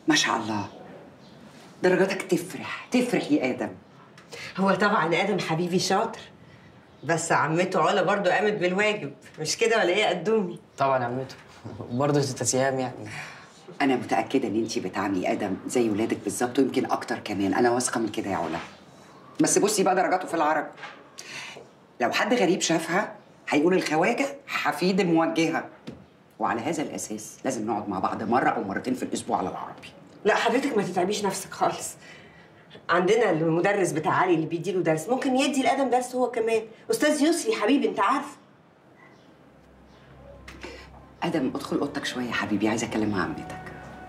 ما شاء الله درجاتك تفرح تفرح يا ادم هو طبعا ادم حبيبي شاطر بس عمته علا برضو قامت بالواجب مش كده ولا ايه يا قدومي طبعا يا عمته برضه ست سهام يعني انا متاكده ان انت بتعاملي ادم زي ولادك بالظبط ويمكن اكتر كمان انا واثقه من كده يا علا بس بصي بقى درجاته في العربي لو حد غريب شافها هيقول الخواجه حفيد الموجهه وعلى هذا الاساس لازم نقعد مع بعض مره او مرتين في الاسبوع على العربي لا حضرتك ما تتعبيش نفسك خالص عندنا المدرس بتاع علي اللي بيديله درس ممكن يدي لادم درس هو كمان استاذ يسري حبيبي انت عارف ادم ادخل اوضتك شويه يا حبيبي عايزه اكلم مع عمتك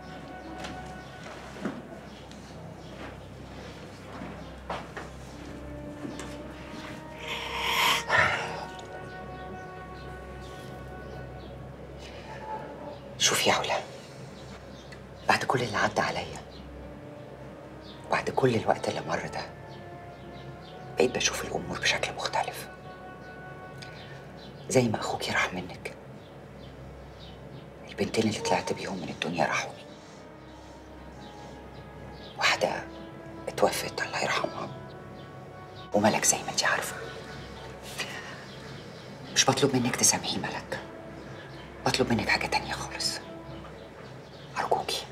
شوفي يا علا بعد كل اللي عدى عليا بعد كل الوقت اللي مر ده بقيت بشوف الامور بشكل مختلف زي ما اخوكي راح منك البنتين اللي طلعت بيهم من الدنيا راحوا واحدة اتوفت الله يرحمها وملك زي ما انت عارفة مش بطلب منك تسامحي ملك بطلب منك حاجة تانية خالص أرجوكي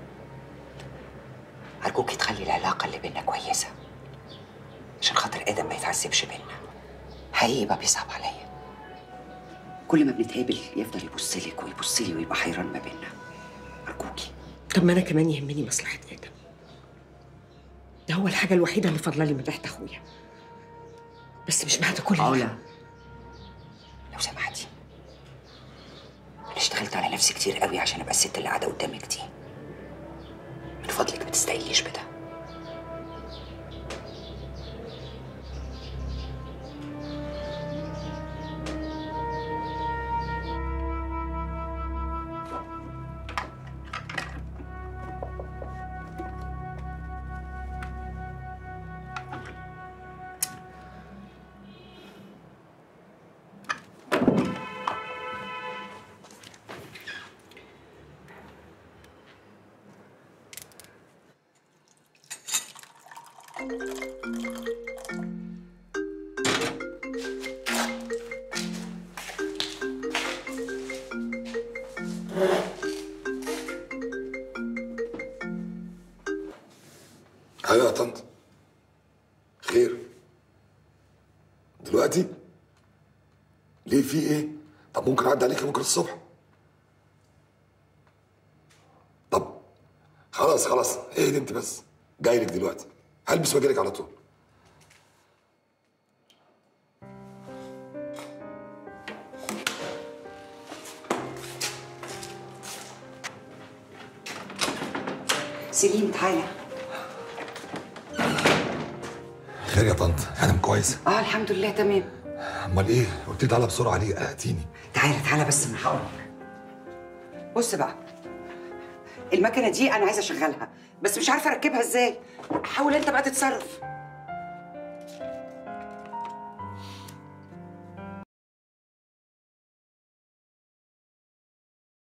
أرجوكي تخلي العلاقة اللي بينا كويسة عشان خاطر آدم ما يتعذبش بينا حقيقي بقى بيصعب عليا كل ما بنتقابل يفضل يبص لك ويبص لي ويبقى حيران ما بينا أرجوكي طب ما انا كمان يهمني مصلحه ادم ده هو الحاجه الوحيده اللي فاضله لي من ريحه اخويا بس مش بعد كل علا لو سمحتي انا اشتغلت على نفسي كتير قوي عشان ابقى الست اللي قاعده قدامك دي من فضلك ما تستقليش بده ايوه يا طنط خير دلوقتي ليه في ايه طب ممكن اعدي عليك بكره الصبح طب خلاص خلاص اهدي انت بس جاي لك دلوقتي هلبس واجي لك على طول سليم تعالى خير يا طنط انا كويسه اه الحمد لله تمام امال ايه قلت لي تعالى بسرعه ليه قلقتيني تعالى تعالى بس انا هقول بص بقى المكنه دي انا عايزه اشغلها بس مش عارفه اركبها ازاي حاول انت بقى تتصرف